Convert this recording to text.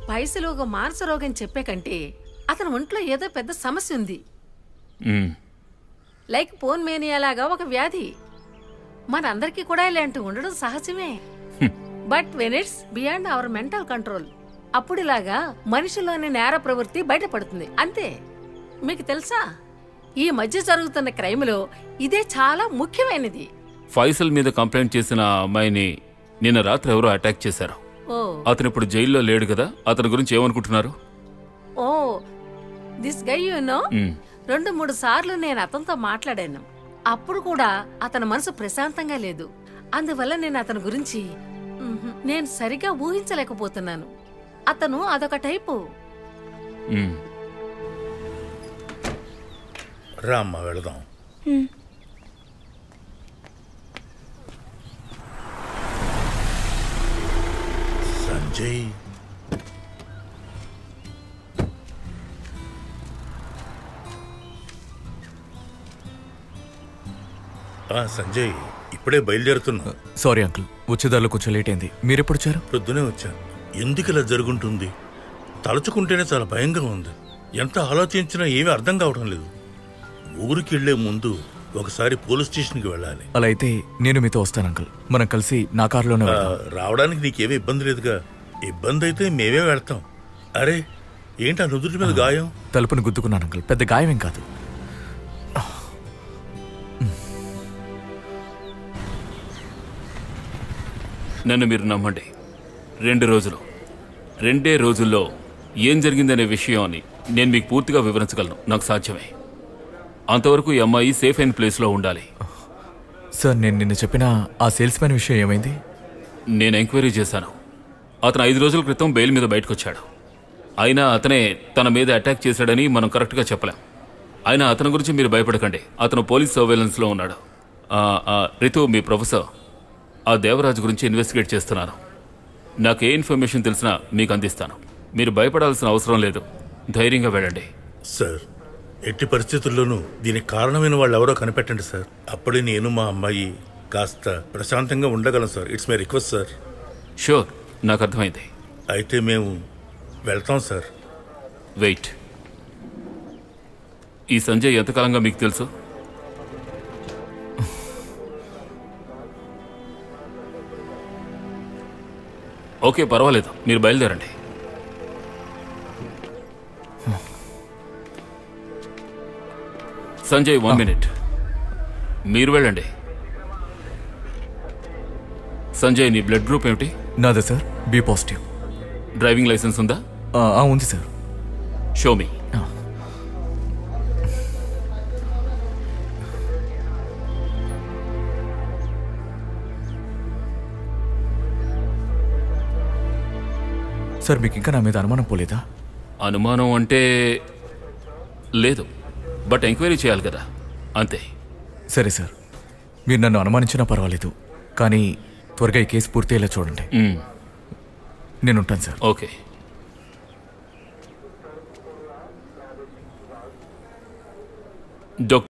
పైసలు ఒక మానస రోగం చెప్పే కంటే అతని ఒంట్లో ఏదో పెద్ద సమస్య ఉంది మ్మ్. లైక్ పోన్ మేనియాలాగా ఒక వ్యాధి మనందరికీ కూడా ఇలాంటి ఉండడం సహజమే but when it's beyond our mental control అప్పుడు ఇలాగా మనిషిలోని నేర ప్రవృత్తి బయటపడుతుంది అంతే మీకు తెలుసా ఈ మధ్య జరుగుతున్న క్రైమ్లో ఇదే చాలా ముఖ్యమైనది ఫైసల్ మీద కంప్లైంట్ చేసిన ఆ అమ్మాయిని నిన్న రాత్రి ఎవరో అటాక్ చేశారు ఓ అతను ఇప్పుడు జైల్లో లేడు కదా అతని గురించి ఏమనుకుంటున్నారు oh this guy you know hmm. రెండు మూడు సార్లు నేను అతనితో మాట్లాడాను అప్పుడు కూడా అతని మనసు ప్రశాంతంగా లేదు అందువల్ల నేను అతని గురించి మ్హూ, నేను సరిగా ఊహించలేకపోతున్నాను అతను అదొక టైపు మ్మ్. రా అమ్మ వెళదాం సంజయ్ ఆ, సంజయ్ ఇప్పుడే బయలుదేరుతున్నా సారీ అంకుల్ వచ్చేదారిలో కొంచెం లేట్ అయింది మీరెప్పుడు వచ్చారు ప్రొద్దునే వచ్చాను ఎందుకు ఇలా జరుగుంటుంది తలుచుకుంటేనే చాలా భయంగా ఉంది ఎంత ఆలోచించినా ఏమీ అర్థం కావడం లేదు ఊరికి వెళ్లే ముందు ఒకసారి పోలీస్ స్టేషన్కి వెళ్ళాలి అలా అయితే నేను మీతో వస్తాను అంకుల్ మనం కలిసి నా కారులోనే ఆ, వెళ్దాం రావడానికి నీకేమీ ఇబ్బంది లేదుగా ఇబ్బంది అయితే మేమే వెళ్తాం అరే ఏంటి ఆ నుదుటి మీద గాయం తలుపుని గుద్దుకున్నాను అంకుల్ పెద్ద గాయం ఏం కాదు నన్ను మీరు నమ్మండి రెండు రోజులు రెండే రోజుల్లో ఏం జరిగిందనే విషయాన్ని నేను మీకు పూర్తిగా వివరించగలను నాకు సాధ్యమే అంతవరకు ఈ అమ్మాయి సేఫ్ అయిన ప్లేస్లో ఉండాలి సార్ నేను నిన్న చెప్పిన ఆ సేల్స్ మ్యాన్ విషయం ఏమైంది నేను ఎంక్వైరీ చేశాను అతను ఐదు రోజుల క్రితం బెయిల్ మీద బయటకు వచ్చాడు అయినా అతనే తన మీద అటాక్ చేశాడని మనం కరెక్ట్గా చెప్పలేం అయినా అతని గురించి మీరు భయపడకండి అతను పోలీస్ సర్వేలెన్స్లో ఉన్నాడు ఆ, ఆ, రితు మీ ప్రొఫెసర్ ఆ దేవరాజు గురించి ఇన్వెస్టిగేట్ చేస్తున్నాను నాకు ఏ ఇన్ఫర్మేషన్ తెలిసినా మీకు అందిస్తాను మీరు భయపడాల్సిన అవసరం లేదు ధైర్యంగా వెళ్ళండి సార్ ఎట్టి పరిస్థితుల్లోనూ దీనికి కారణమైన వాళ్ళు ఎవరో కనిపెట్టండి సార్ అప్పుడే నేను మా అమ్మాయి కాస్త ప్రశాంతంగా ఉండగలం sir it's my request sir sure నాకు అర్థమైంది అయితే మేము వెళ్తాం సార్ వెయిట్ ఈ సంజయ్ ఎంతకాలంగా మీకు తెలుసు ఓకే పర్వాలేదు మీరు బయలుదేరండి సంజయ్ వన్ మినిట్ మీరు వెళ్ళండి సంజయ్ నీ బ్లడ్ గ్రూప్ ఏమిటి నాదే sir B positive driving licence ఉందా ఆ, ఆ, ఉంది సార్ షో మీ సార్ మీకు ఇంకా నా మీద అనుమానం పోలేదా అనుమానం అంటే లేదు బట్ ఎంక్వైరీ చేయాలి కదా అంతే సరే సార్ మీరు నన్ను అనుమానించినా పర్వాలేదు కానీ త్వరగా ఈ కేసు పూర్తయ్యేలా చూడండి మ్మ్. నేను ఉంటాను సార్ ఓకే డాక్టర్